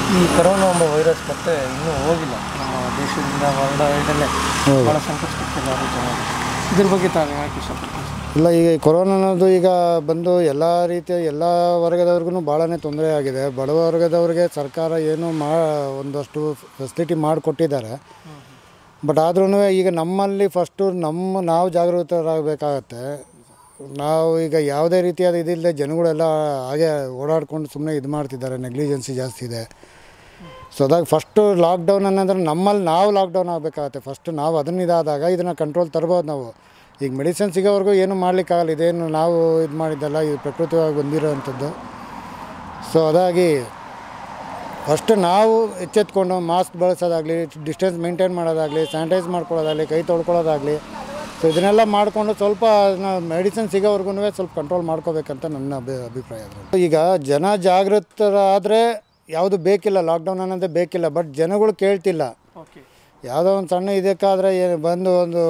ಈ ಕರೋನಾ ಎಂಬ ವೈರಸ್ ಮತ್ತೆ ಇನ್ನೂ ಹೋಗಿಲ್ಲ ನಮ್ಮ ದೇಶದಿಂದ ವರ್ಲ್ಡ್ ವೈಡಲ್ಲೇ ಭಾಳ ಸಂಕಷ್ಟಕ್ಕಿದ್ದಾರೆ ಜನರು ಇದ್ರ ಬಗ್ಗೆ ತಾವು ಹೇಳಕ್ಕೆ ಇಷ್ಟಪಡ್ತೀನಿ ಇಲ್ಲ ಈಗ ಈ ಕೊರೋನಾ ಅನ್ನೋದು ಈಗ ಬಂದು ಎಲ್ಲ ರೀತಿಯ ಎಲ್ಲ ವರ್ಗದವ್ರಿಗೂ ಭಾಳನೇ ತೊಂದರೆ ಆಗಿದೆ ಬಡ ವರ್ಗದವ್ರಿಗೆ ಸರ್ಕಾರ ಏನು ಮಾ ಒಂದಷ್ಟು ಫೆಸಿಲಿಟಿ ಮಾಡಿಕೊಟ್ಟಿದ್ದಾರೆ ಬಟ್ ಆದ್ರೂ ಈಗ ನಮ್ಮಲ್ಲಿ ಫಸ್ಟು ನಮ್ಮ ನಾವು ಜಾಗೃತರಾಗಬೇಕಾಗತ್ತೆ ನಾವು ಈಗ ಯಾವುದೇ ರೀತಿಯಾದ ಇದಿಲ್ಲದೆ ಜನಗಳೆಲ್ಲ ಹಾಗೆ ಓಡಾಡ್ಕೊಂಡು ಸುಮ್ಮನೆ ಇದು ಮಾಡ್ತಿದ್ದಾರೆ ನೆಗ್ಲಿಜೆನ್ಸಿ ಜಾಸ್ತಿ ಇದೆ ಸೊ ಅದಾಗ ಫಸ್ಟು ಲಾಕ್ಡೌನ್ ಅನ್ನೋದ್ರೆ ನಮ್ಮಲ್ಲಿ ನಾವು ಲಾಕ್ಡೌನ್ ಆಗಬೇಕಾಗತ್ತೆ ಫಸ್ಟ್ ನಾವು ಅದನ್ನ ಇದಾದಾಗ ಇದನ್ನು ಕಂಟ್ರೋಲ್ ತರ್ಬೋದು ನಾವು ಈಗ ಮೆಡಿಸಿನ್ ಸಿಗೋವರೆಗೂ ಏನು ಮಾಡಲಿಕ್ಕಾಗಲ್ಲ ಇದೇನು ನಾವು ಇದು ಮಾಡಿದ್ದಲ್ಲ ಇದು ಪ್ರಕೃತಿಯಾಗಿ ಬಂದಿರೋ ಅಂಥದ್ದು ಸೊ ಅದಾಗಿ ಫಸ್ಟ್ ನಾವು ಎಚ್ಚೆತ್ಕೊಂಡು ಮಾಸ್ಕ್ ಬಳಸೋದಾಗಲಿ ಡಿಸ್ಟೆನ್ಸ್ ಮೇಂಟೈನ್ ಮಾಡೋದಾಗಲಿ ಸ್ಯಾನಿಟೈಸ್ ಮಾಡ್ಕೊಳ್ಳೋದಾಗಲಿ ಕೈ ತೊಳ್ಕೊಳ್ಳೋದಾಗಲಿ ಸೊ ಇದನ್ನೆಲ್ಲ ಮಾಡಿಕೊಂಡು ಸ್ವಲ್ಪ ಮೆಡಿಸಿನ್ ಸಿಗೋವರೆಗೂ ಸ್ವಲ್ಪ ಕಂಟ್ರೋಲ್ ಮಾಡ್ಕೋಬೇಕಂತ ನನ್ನ ಅಭಿ ಅಭಿಪ್ರಾಯ ಅದ್ರಲ್ಲಿ. ಈಗ ಜನ ಜಾಗೃತರಾದರೆ ಯಾವುದು ಬೇಕಿಲ್ಲ ಲಾಕ್ಡೌನ್ ಅನ್ನೋದೇ ಬೇಕಿಲ್ಲ ಬಟ್ ಜನಗಳು ಕೇಳ್ತಿಲ್ಲ ಓಕೆ ಯಾವುದೋ ಒಂದು ಸಣ್ಣ ಇದಕ್ಕಾದರೆ ಏನು ಬಂದು ಒಂದು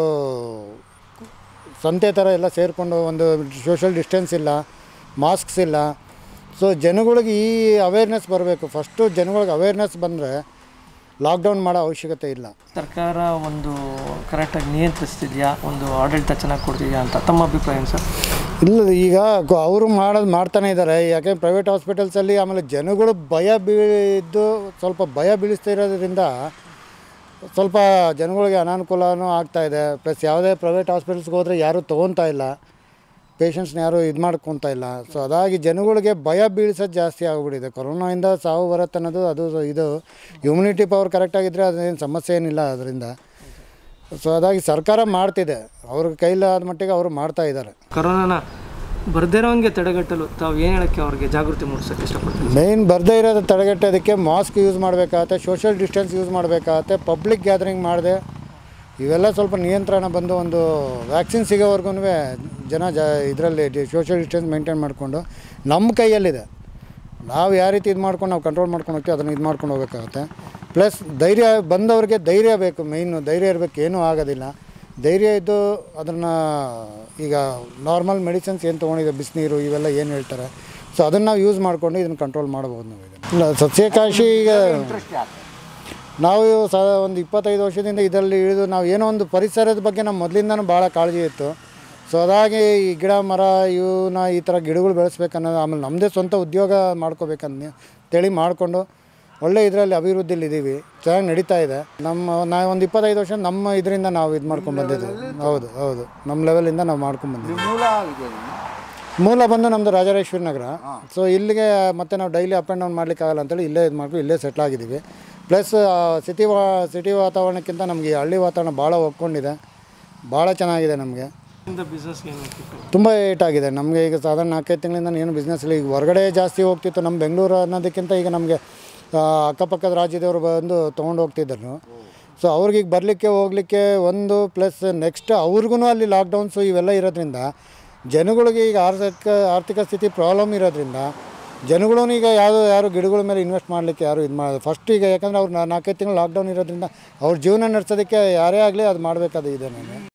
ಸಂತೆ ಥರ ಎಲ್ಲ ಸೇರಿಕೊಂಡು ಒಂದು ಸೋಷಲ್ ಡಿಸ್ಟೆನ್ಸ್ ಇಲ್ಲ ಮಾಸ್ಕ್ಸ್ ಇಲ್ಲ ಸೊ ಜನಗಳಿಗೆ ಈ ಅವೇರ್ನೆಸ್ ಬರಬೇಕು ಫಸ್ಟು ಜನಗಳಿಗೆ ಅವೇರ್ನೆಸ್ ಬಂದರೆ ಲಾಕ್ಡೌನ್ ಮಾಡೋ ಅವಶ್ಯಕತೆ ಇಲ್ಲ ಸರ್ಕಾರ ಒಂದು ಕರೆಕ್ಟಾಗಿ ನಿಯಂತ್ರಿಸ್ತಿದೆಯಾ ಒಂದು ಆಡಳಿತ ಚೆನ್ನಾಗಿ ಕೊಡ್ತಿದೆಯಾ ಅಂತ ತಮ್ಮ ಅಭಿಪ್ರಾಯ ಏನು ಸರ್ ಇಲ್ಲ ಈಗ ಗ- ಅವರು ಮಾಡೋದು ಮಾಡ್ತಾನೆ ಇದ್ದಾರೆ ಯಾಕೆ ಪ್ರೈವೇಟ್ ಹಾಸ್ಪಿಟಲ್ಸಲ್ಲಿ ಆಮೇಲೆ ಜನಗಳು ಭಯ ಬೀಳಿದ್ದು ಸ್ವಲ್ಪ ಭಯ ಬೀಳಿಸ್ತಾ ಇರೋದ್ರಿಂದ ಸ್ವಲ್ಪ ಜನಗಳಿಗೆ ಅನಾನುಕೂಲನೂ ಆಗ್ತಾ ಇದೆ ಪ್ಲಸ್ ಯಾವುದೇ ಪ್ರೈವೇಟ್ ಹಾಸ್ಪಿಟಲ್ಸ್ಗೆ ಹೋದರೆ ಯಾರೂ ತೊಗೊತಾ ಇಲ್ಲ ಪೇಷಂಟ್ಸ್ನ ಯಾರೂ ಇದು ಮಾಡ್ಕೊತಾ ಇಲ್ಲ ಸೊ ಅದಾಗಿ ಜನಗಳಿಗೆ ಭಯ ಬೀಳಿಸೋದು ಜಾಸ್ತಿ ಆಗಿಬಿಟ್ಟಿದೆ ಕೊರೋನಾಯಿಂದ ಸಾವು ಬರುತ್ತೆ ಅನ್ನೋದು ಅದು ಇದು ಇಮ್ಯುನಿಟಿ ಪವರ್ ಕರೆಕ್ಟಾಗಿದ್ದರೆ ಅದೇನು ಸಮಸ್ಯೆ ಏನಿಲ್ಲ ಅದರಿಂದ ಸೊ ಅದಾಗಿ ಸರ್ಕಾರ ಮಾಡ್ತಿದೆ ಅವ್ರ ಕೈಲಾದ ಮಟ್ಟಿಗೆ ಅವರು ಮಾಡ್ತಾ ಇದ್ದಾರೆ ಕರೋನಾನ ಬರ್ದಿರೋಂಗೆ ತಡೆಗಟ್ಟಲು ತಾವು ಏನು ಹೇಳೋಕ್ಕೆ ಅವ್ರಿಗೆ ಜಾಗೃತಿ ಮೂಡಿಸೋಕ್ಕೆ ಇಷ್ಟಪಡ್ತೀನಿ ಮೇಯ್ನ್ ಬರದೇ ಇರೋದು ತಡೆಗಟ್ಟೋದಕ್ಕೆ ಮಾಸ್ಕ್ ಯೂಸ್ ಮಾಡಬೇಕಾಗತ್ತೆ ಸೋಷಿಯಲ್ ಡಿಸ್ಟೆನ್ಸ್ ಯೂಸ್ ಮಾಡಬೇಕಾಗತ್ತೆ ಪಬ್ಲಿಕ್ ಗ್ಯಾದರಿಂಗ್ ಮಾಡಿದೆ ಇವೆಲ್ಲ ಸ್ವಲ್ಪ ನಿಯಂತ್ರಣ ಬಂದು ಒಂದು ವ್ಯಾಕ್ಸಿನ್ ಸಿಗೋವರೆಗೂ ಜನ ಜ ಇದರಲ್ಲಿ ಸೋಷಿಯಲ್ ಡಿಸ್ಟೆನ್ಸ್ ಮೇಂಟೈನ್ ಮಾಡಿಕೊಂಡು ನಮ್ಮ ಕೈಯಲ್ಲಿದೆ ನಾವು ಯಾವ ರೀತಿ ಇದು ಮಾಡ್ಕೊಂಡು ನಾವು ಕಂಟ್ರೋಲ್ ಮಾಡ್ಕೊಂಡು ಹೋಗ್ತೀವಿ ಅದನ್ನು ಇದು ಮಾಡ್ಕೊಂಡು ಹೋಗ್ಬೇಕಾಗತ್ತೆ ಪ್ಲಸ್ ಧೈರ್ಯ ಬಂದವ್ರಿಗೆ ಧೈರ್ಯ ಬೇಕು ಮೇಯ್ನು ಧೈರ್ಯ ಇರಬೇಕು ಏನೂ ಆಗೋದಿಲ್ಲ ಧೈರ್ಯ ಇದ್ದು ಅದನ್ನು ಈಗ ನಾರ್ಮಲ್ ಮೆಡಿಸಿನ್ಸ್ ಏನು ತೊಗೊಂಡಿದೆ ಬಿಸಿನೀರು ಇವೆಲ್ಲ ಏನು ಹೇಳ್ತಾರೆ ಸೊ ಅದನ್ನು ನಾವು ಯೂಸ್ ಮಾಡಿಕೊಂಡು ಇದನ್ನು ಕಂಟ್ರೋಲ್ ಮಾಡ್ಬೋದು ನಾವು ಇದನ್ನು ಇಲ್ಲ ಸಸ್ಯಕಾಶಿ ಈಗ ನಾವು ಸ ಒಂದು ಇಪ್ಪತ್ತೈದು ವರ್ಷದಿಂದ ಇದರಲ್ಲಿ ಇಳಿದು ನಾವು ಏನೋ ಒಂದು ಪರಿಸರದ ಬಗ್ಗೆ ನಮ್ಮ ಮೊದಲಿಂದನೂ ಭಾಳ ಕಾಳಜಿ ಇತ್ತು ಸೊ ಅದಾಗಿ ಈ ಗಿಡ ಮರ ಇವನ್ನ ಈ ಥರ ಗಿಡಗಳು ಬೆಳೆಸ್ಬೇಕನ್ನೋದು ಆಮೇಲೆ ನಮ್ಮದೇ ಸ್ವಂತ ಉದ್ಯೋಗ ಮಾಡ್ಕೋಬೇಕಂತ ತಿಳಿ ಮಾಡಿಕೊಂಡು ಒಳ್ಳೆ ಇದರಲ್ಲಿ ಅಭಿವೃದ್ಧಿಲಿ ಇದ್ದೀವಿ ಚೆನ್ನಾಗಿ ನಡೀತಾ ಇದೆ ನಮ್ಮ ನಾವು ಒಂದು ಇಪ್ಪತ್ತೈದು ವರ್ಷ ನಮ್ಮ ಇದರಿಂದ ನಾವು ಇದು ಮಾಡ್ಕೊಂಡು ಬಂದಿದ್ದೀವಿ ಹೌದು ಹೌದು ನಮ್ಮ ಲೆವೆಲಿಂದ ನಾವು ಮಾಡ್ಕೊಂಡು ಬಂದಿದ್ದೀವಿ ಮೂಲ ಬಂದು ನಮ್ಮದು ರಾಜರಾಜೇಶ್ವರಿ ನಗರ ಸೊ ಇಲ್ಲಿಗೆ ಮತ್ತೆ ನಾವು ಡೈಲಿ ಅಪ್ ಆ್ಯಂಡ್ ಡೌನ್ ಮಾಡ್ಲಿಕ್ಕಾಗಲ್ಲ ಅಂತೇಳಿ ಇಲ್ಲೇ ಇದು ಮಾಡ್ಕೊಂಡು ಇಲ್ಲೇ ಸೆಟ್ಲ್ ಆಗಿದ್ದೀವಿ ಪ್ಲಸ್ ಸಿಟಿ ವಾ ಸಿಟಿ ವಾತಾವರಣಕ್ಕಿಂತ ನಮಗೆ ಈ ಹಳ್ಳಿ ವಾತಾವರಣ ಭಾಳ ಒಪ್ಕೊಂಡಿದೆ ಭಾಳ ಚೆನ್ನಾಗಿದೆ ನಮಗೆ ಬಿಸ್ನೆಸ್ಗೆ ಏನು ಹೇಳ್ತಿತ್ತು ತುಂಬ ಏಟ್ ಆಗಿದೆ ನಮಗೆ ಈಗ ಸಾಧಾರಣ ನಾಲ್ಕೈದು ತಿಂಗಳಿಂದ ಏನು ಬಿಸ್ನೆಸ್ ಇಲ್ಲ ಈಗ ಹೊರಗಡೆ ಜಾಸ್ತಿ ಹೋಗ್ತಿತ್ತು ನಮ್ಮ ಬೆಂಗಳೂರು ಅನ್ನೋದಕ್ಕಿಂತ ಈಗ ನಮಗೆ ಆ, ಅಕ್ಕಪಕ್ಕದ ರಾಜ್ಯದವರು ಬಂದು ತೊಗೊಂಡು ಹೋಗ್ತಿದ್ದರು ಸೊ ಅವ್ರಿಗೆ ಈಗ ಬರಲಿಕ್ಕೆ ಹೋಗಲಿಕ್ಕೆ ಒಂದು ಪ್ಲಸ್ ನೆಕ್ಸ್ಟ್ ಅವ್ರಿಗೂ ಅಲ್ಲಿ ಲಾಕ್ಡೌನ್ಸು ಇವೆಲ್ಲ ಇರೋದ್ರಿಂದ ಜನಗಳಿಗೆ ಈಗ ಆರ್ಥಿಕ ಆರ್ಥಿಕ ಸ್ಥಿತಿ ಪ್ರಾಬ್ಲಮ್ ಇರೋದ್ರಿಂದ ಜನಗಳು ಈಗ ಯಾವುದು ಯಾರು ಗಿಡಗಳ ಮೇಲೆ ಇನ್ವೆಸ್ಟ್ ಮಾಡಲಿಕ್ಕೆ ಯಾರು ಇದು ಮಾಡೋದು ಫಸ್ಟ್ ಈಗ ಯಾಕಂದರೆ ಅವ್ರು ನಾಲ್ಕೈದು ತಿಂಗಳು ಲಾಕ್ಡೌನ್ ಇರೋದ್ರಿಂದ ಅವ್ರ ಜೀವನ ನಡೆಸೋದಕ್ಕೆ ಯಾರೇ ಆಗಲಿ ಅದು ಮಾಡಬೇಕಾದ ಇದೆ ನಾನು